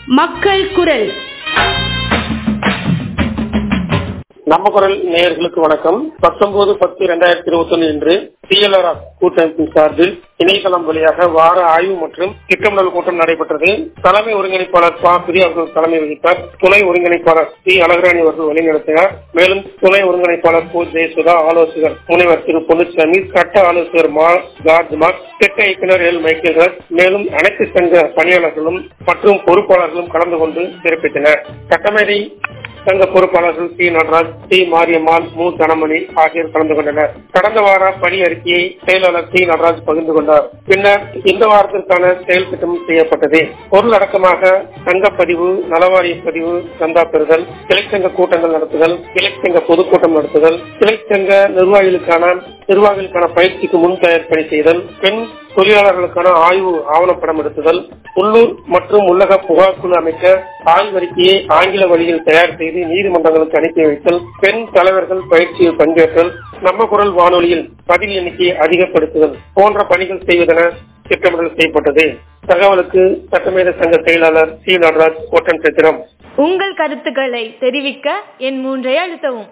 மக்கள் குரல் நம்ம குரல் நேயர்களுக்கு வணக்கம் பத்தொன்பது பத்து இரண்டாயிரத்தி இருபத்தி ஒன்று இன்று சிஎல்ஆர் கூட்டமைப்பின் சார்பில் இணையதளம் வழியாக வார ஆய்வு மற்றும் திட்டமிடல் கூட்டம் நடைபெற்றது தலைமை ஒருங்கிணைப்பாளர் பா பிரி அவர்கள் தலைமை வகித்தார் துணை ஒருங்கிணைப்பாளர் சி அழகராணி அவர்கள் வழிநடத்தினார் மேலும் துணை ஒருங்கிணைப்பாளர் போ ஜெயசுதா ஆலோசகர் முனைவர் திரு பொன்னுச்சாமி சட்ட ஆலோசகர் மா ஜார்ஜ் மார்க் திட்ட இயக்குநர் எல் மைக்கேல் ராஜ் மேலும் அனைத்து சங்க பணியாளர்களும் மற்றும் பொறுப்பாளர்களும் கலந்து கொண்டு சிறப்பித்தனர் சட்டமேதை சங்க பொறுப்பாளர்கள் சி நடராஜ் சி மாரியம்மாள் மு தனமணி ஆகியோர் கலந்து கொண்டனர் கடந்த வார பணி அறிக்கையை செயலாளர் சி நடராஜ் பகிர்ந்து கொண்டார் பின்னர் இந்த வாரத்திற்கான செயல் திட்டம் செய்யப்பட்டது பொருள் அடக்கமாக சங்கப்பதிவு நலவாரிய பதிவு சந்தா பெறுதல் கிளைச்சங்க கூட்டங்கள் நடத்துதல் கிளைச்சங்க பொதுக்கூட்டம் நடத்துதல் கிளைச்சங்க நிர்வாகிகளுக்கான நிர்வாகிகளுக்கான பயிற்சிக்கு முன் தயார் பணி செய்தல் பெண் தொழிலாளர்களுக்கான ஆய்வு ஆவணப்படம் எடுத்துதல் உள்ளூர் மற்றும் உள்ளக புகார் குழு அமைக்க ஆய்வறிக்கையை ஆங்கில வழியில் தயார் செய்து நீதிமன்றங்களுக்கு அனுப்பி வைத்தல் பெண் தலைவர்கள் பயிற்சியில் பங்கேற்றல் நம்ம குரல் வானொலியில் பதில் எண்ணிக்கையை அதிகப்படுத்துதல் போன்ற பணிகள் செய்வதென திட்டமிடல் செய்யப்பட்டது தகவலுக்கு சட்டமேத சங்க செயலாளர் சி நடராஜ் ஓட்டன் சித்திரம் உங்கள் கருத்துக்களை தெரிவிக்க என் மூன்றை அழுத்தவும்